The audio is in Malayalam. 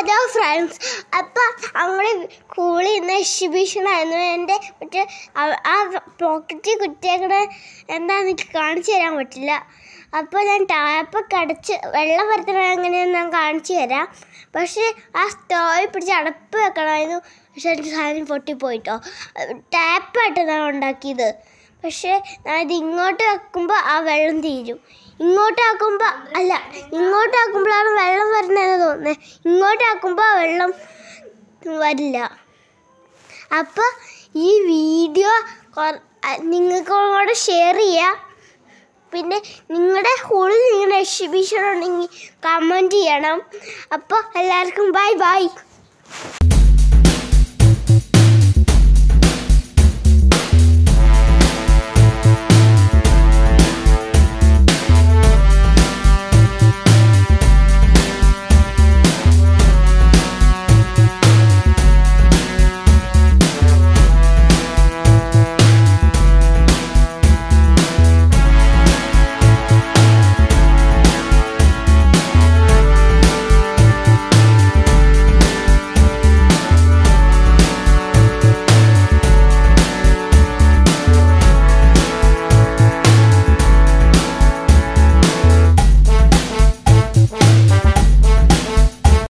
ഹലോ ഫ്രണ്ട്സ് അപ്പം നമ്മുടെ സ്കൂളിൽ ഇന്ന് എക്സിബിഷൻ ആയിരുന്നു എൻ്റെ മറ്റേ ആ- ആ പോക്കറ്റിൽ കുത്തിയേക്കണ എന്താണെന്ന് എനിക്ക് കാണിച്ചു തരാൻ പറ്റില്ല അപ്പോൾ ഞാൻ ടാപ്പൊക്കെ അടച്ച് വെള്ളം വരുത്തണ എങ്ങനെയെന്ന് ഞാൻ കാണിച്ചു തരാം പക്ഷേ ആ സ്റ്റോയിൽ പിടിച്ച് അടപ്പ് വെക്കണമായിരുന്നു പക്ഷെ എനിക്ക് സാധനം പൊട്ടിപ്പോയിട്ടോ ടാപ്പായിട്ട് ഞാൻ ഉണ്ടാക്കിയത് പക്ഷേ ഞാൻ ഇത് ഇങ്ങോട്ട് വെക്കുമ്പോൾ ആ വെള്ളം തീരും ഇങ്ങോട്ട് ആക്കുമ്പോൾ അല്ല ഇങ്ങോട്ട് ആക്കുമ്പോഴാണ് വെള്ളം വരുന്നതെന്ന് തോന്നുന്നത് ഇങ്ങോട്ട് ആക്കുമ്പോൾ ആ വെള്ളം വരില്ല അപ്പോൾ ഈ വീഡിയോ നിങ്ങൾക്ക് കൂടെ ഷെയർ ചെയ്യാം പിന്നെ നിങ്ങളുടെ സ്കൂളിൽ നിങ്ങളുടെ എക്സിബിഷൻ ഉണ്ടെങ്കിൽ കമൻറ്റ് ചെയ്യണം അപ്പോൾ എല്ലാവർക്കും ബൈ ബൈ